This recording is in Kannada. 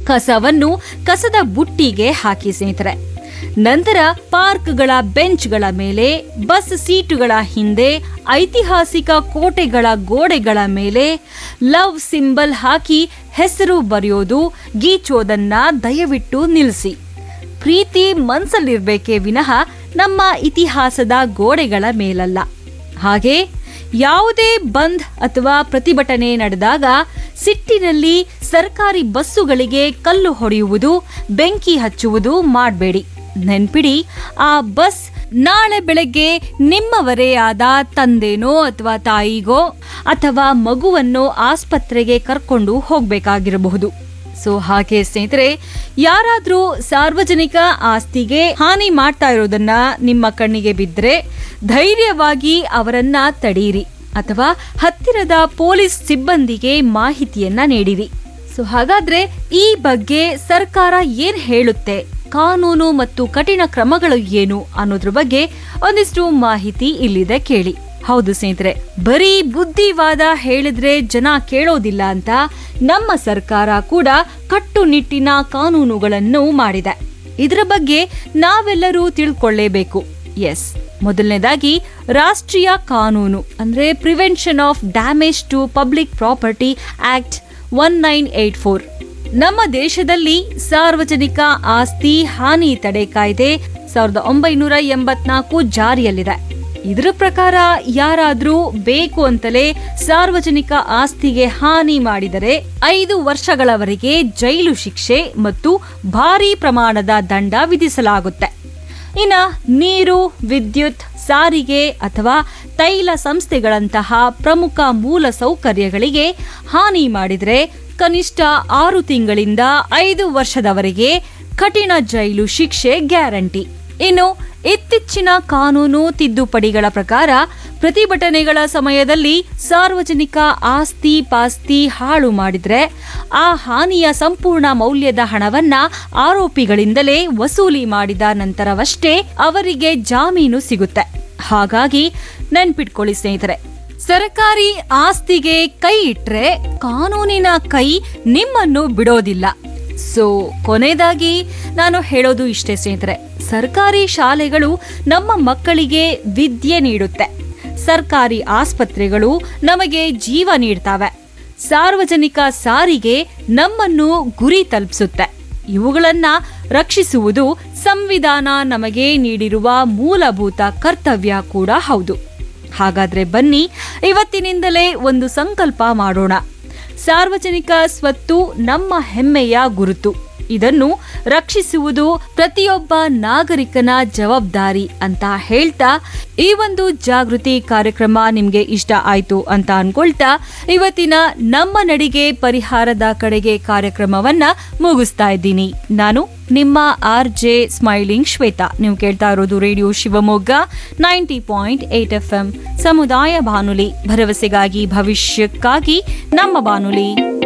ಕಸವನ್ನು ಕಸದ ಬುಟ್ಟಿಗೆ ಹಾಕಿ ಸ್ನೇಹಿತರೆ ನಂತರ ಪಾರ್ಕ್ಗಳ ಬೆಂಚ್ಗಳ ಮೇಲೆ ಬಸ್ ಸೀಟುಗಳ ಹಿಂದೆ ಐತಿಹಾಸಿಕ ಕೋಟೆಗಳ ಗೋಡೆಗಳ ಮೇಲೆ ಲವ್ ಸಿಂಬಲ್ ಹಾಕಿ ಹೆಸರು ಬರೆಯೋದು ಗೀಚೋದನ್ನ ದಯವಿಟ್ಟು ನಿಲ್ಲಿಸಿ ಪ್ರೀತಿ ಮನ್ಸಲ್ಲಿರ್ಬೇಕೇ ವಿನಃ ನಮ್ಮ ಇತಿಹಾಸದ ಗೋಡೆಗಳ ಮೇಲಲ್ಲ ಹಾಗೆ ಯಾವುದೇ ಬಂದ್ ಅಥವಾ ಪ್ರತಿಭಟನೆ ನಡೆದಾಗ ಸಿಟ್ಟಿನಲ್ಲಿ ಸರ್ಕಾರಿ ಬಸ್ಸುಗಳಿಗೆ ಕಲ್ಲು ಹೊಡೆಯುವುದು ಬೆಂಕಿ ಹಚ್ಚುವುದು ಮಾಡಬೇಡಿ ನೆನ್ಪಿಡಿ ಆ ಬಸ್ ನಾಳೆ ಬೆಳಗ್ಗೆ ನಿಮ್ಮವರೇ ಆದ ತಂದೆನೋ ಅಥವಾ ತಾಯಿಗೋ ಅಥವಾ ಮಗುವನ್ನು ಆಸ್ಪತ್ರೆಗೆ ಕರ್ಕೊಂಡು ಹೋಗ್ಬೇಕಾಗಿರಬಹುದು ಸೊ ಹಾಗೆ ಸ್ನೇಹಿತರೆ ಯಾರಾದ್ರೂ ಸಾರ್ವಜನಿಕ ಆಸ್ತಿಗೆ ಹಾನಿ ಮಾಡ್ತಾ ಇರೋದನ್ನ ನಿಮ್ಮ ಕಣ್ಣಿಗೆ ಬಿದ್ದರೆ ಧೈರ್ಯವಾಗಿ ಅವರನ್ನ ತಡೀರಿ ಅಥವಾ ಹತ್ತಿರದ ಪೊಲೀಸ್ ಸಿಬ್ಬಂದಿಗೆ ಮಾಹಿತಿಯನ್ನ ನೀಡಿರಿ ಸೊ ಹಾಗಾದ್ರೆ ಈ ಬಗ್ಗೆ ಸರ್ಕಾರ ಏನ್ ಹೇಳುತ್ತೆ ಕಾನೂನು ಮತ್ತು ಕಠಿಣ ಕ್ರಮಗಳು ಏನು ಅನ್ನೋದ್ರ ಬಗ್ಗೆ ಒಂದಿಷ್ಟು ಮಾಹಿತಿ ಇಲ್ಲಿದೆ ಕೇಳಿ ಹೌದು ಸ್ನೇಹಿತರೆ ಬರೀ ಬುದ್ಧಿವಾದ ಹೇಳಿದ್ರೆ ಜನ ಕೇಳೋದಿಲ್ಲ ಅಂತ ನಮ್ಮ ಸರ್ಕಾರ ಕೂಡ ಕಟ್ಟುನಿಟ್ಟಿನ ಕಾನೂನುಗಳನ್ನು ಮಾಡಿದೆ ಇದರ ಬಗ್ಗೆ ನಾವೆಲ್ಲರೂ ತಿಳ್ಕೊಳ್ಳೇಬೇಕು ಎಸ್ ಮೊದಲನೇದಾಗಿ ರಾಷ್ಟ್ರೀಯ ಕಾನೂನು ಅಂದ್ರೆ prevention of damage to public property act one nine eight four ನಮ್ಮ ದೇಶದಲ್ಲಿ ಸಾರ್ವಜನಿಕ ಆಸ್ತಿ ಹಾನಿ ತಡೆ ಕಾಯ್ದೆ ಸಾವಿರದ ಒಂಬೈನೂರ ಎಂಬತ್ನಾಲ್ಕು ಜಾರಿಯಲ್ಲಿದೆ ಇದರ ಪ್ರಕಾರ ಯಾರಾದ್ರೂ ಬೇಕು ಅಂತಲೇ ಸಾರ್ವಜನಿಕ ಆಸ್ತಿಗೆ ಹಾನಿ ಮಾಡಿದರೆ ಐದು ವರ್ಷಗಳವರೆಗೆ ಜೈಲು ಶಿಕ್ಷೆ ಮತ್ತು ಭಾರೀ ಪ್ರಮಾಣದ ದಂಡ ವಿಧಿಸಲಾಗುತ್ತೆ ಇನ್ನ ನೀರು ವಿದ್ಯುತ್ ಸಾರಿಗೆ ಅಥವಾ ತೈಲ ಸಂಸ್ಥೆಗಳಂತಹ ಪ್ರಮುಖ ಮೂಲ ಸೌಕರ್ಯಗಳಿಗೆ ಹಾನಿ ಮಾಡಿದರೆ ಕನಿಷ್ಠ ಆರು ತಿಂಗಳಿಂದ ಐದು ವರ್ಷದವರೆಗೆ ಕಠಿಣ ಜೈಲು ಶಿಕ್ಷೆ ಗ್ಯಾರಂಟಿ ಇನ್ನು ಇತ್ತೀಚಿನ ಕಾನೂನು ತಿದ್ದುಪಡಿಗಳ ಪ್ರಕಾರ ಪ್ರತಿಭಟನೆಗಳ ಸಮಯದಲ್ಲಿ ಸಾರ್ವಜನಿಕ ಆಸ್ತಿ ಪಾಸ್ತಿ ಹಾಳು ಮಾಡಿದ್ರೆ ಆ ಹಾನಿಯ ಸಂಪೂರ್ಣ ಮೌಲ್ಯದ ಹಣವನ್ನ ಆರೋಪಿಗಳಿಂದಲೇ ವಸೂಲಿ ಮಾಡಿದ ನಂತರವಷ್ಟೇ ಅವರಿಗೆ ಜಾಮೀನು ಸಿಗುತ್ತೆ ಹಾಗಾಗಿ ನೆನ್ಪಿಟ್ಕೊಳ್ಳಿ ಸ್ನೇಹಿತರೆ ಸರ್ಕಾರಿ ಆಸ್ತಿಗೆ ಕೈ ಇಟ್ರೆ ಕಾನೂನಿನ ಕೈ ನಿಮ್ಮನ್ನು ಬಿಡೋದಿಲ್ಲ ಸೊ ಕೊನೆಯದಾಗಿ ನಾನು ಹೇಳೋದು ಇಷ್ಟೇ ಸ್ನೇಹಿತರೆ ಸರ್ಕಾರಿ ಶಾಲೆಗಳು ನಮ್ಮ ಮಕ್ಕಳಿಗೆ ವಿದ್ಯೆ ನೀಡುತ್ತೆ ಸರ್ಕಾರಿ ಆಸ್ಪತ್ರೆಗಳು ನಮಗೆ ಜೀವ ನೀಡ್ತವೆ ಸಾರ್ವಜನಿಕ ಸಾರಿಗೆ ನಮ್ಮನ್ನು ಗುರಿ ತಲುಪಿಸುತ್ತೆ ಇವುಗಳನ್ನ ರಕ್ಷಿಸುವುದು ಸಂವಿಧಾನ ನಮಗೆ ನೀಡಿರುವ ಮೂಲಭೂತ ಕರ್ತವ್ಯ ಕೂಡ ಹೌದು ಹಾಗಾದ್ರೆ ಬನ್ನಿ ಇವತ್ತಿನಿಂದಲೇ ಒಂದು ಸಂಕಲ್ಪ ಮಾಡೋಣ ಸಾರ್ವಜನಿಕ ಸ್ವತ್ತು ನಮ್ಮ ಹೆಮ್ಮೆಯ ಗುರುತು ಇದನ್ನು ರಕ್ಷಿಸುವುದು ಪ್ರತಿಯೊಬ್ಬ ನಾಗರಿಕನ ಜವಾಬ್ದಾರಿ ಅಂತ ಹೇಳ್ತಾ ಈ ಒಂದು ಜಾಗೃತಿ ಕಾರ್ಯಕ್ರಮ ನಿಮ್ಗೆ ಇಷ್ಟ ಆಯ್ತು ಅಂತ ಅನ್ಕೊಳ್ತಾ ಇವತ್ತಿನ ನಮ್ಮ ನಡಿಗೆ ಪರಿಹಾರದ ಕಡೆಗೆ ಕಾರ್ಯಕ್ರಮವನ್ನ ಮುಗಿಸ್ತಾ ಇದ್ದೀನಿ ನಾನು ನಿಮ್ಮ ಆರ್ ಜೆ ಸ್ಮೈಲಿಂಗ್ ಶ್ವೇತಾ ನೀವು ಕೇಳ್ತಾ ಇರೋದು radio Shivamogga ninety point eight F M ಸಮುದಾಯ ಬಾನುಲಿ ಭರವಸೆಗಾಗಿ ಭವಿಷ್ಯಕ್ಕಾಗಿ ನಮ್ಮ ಬಾನುಲಿ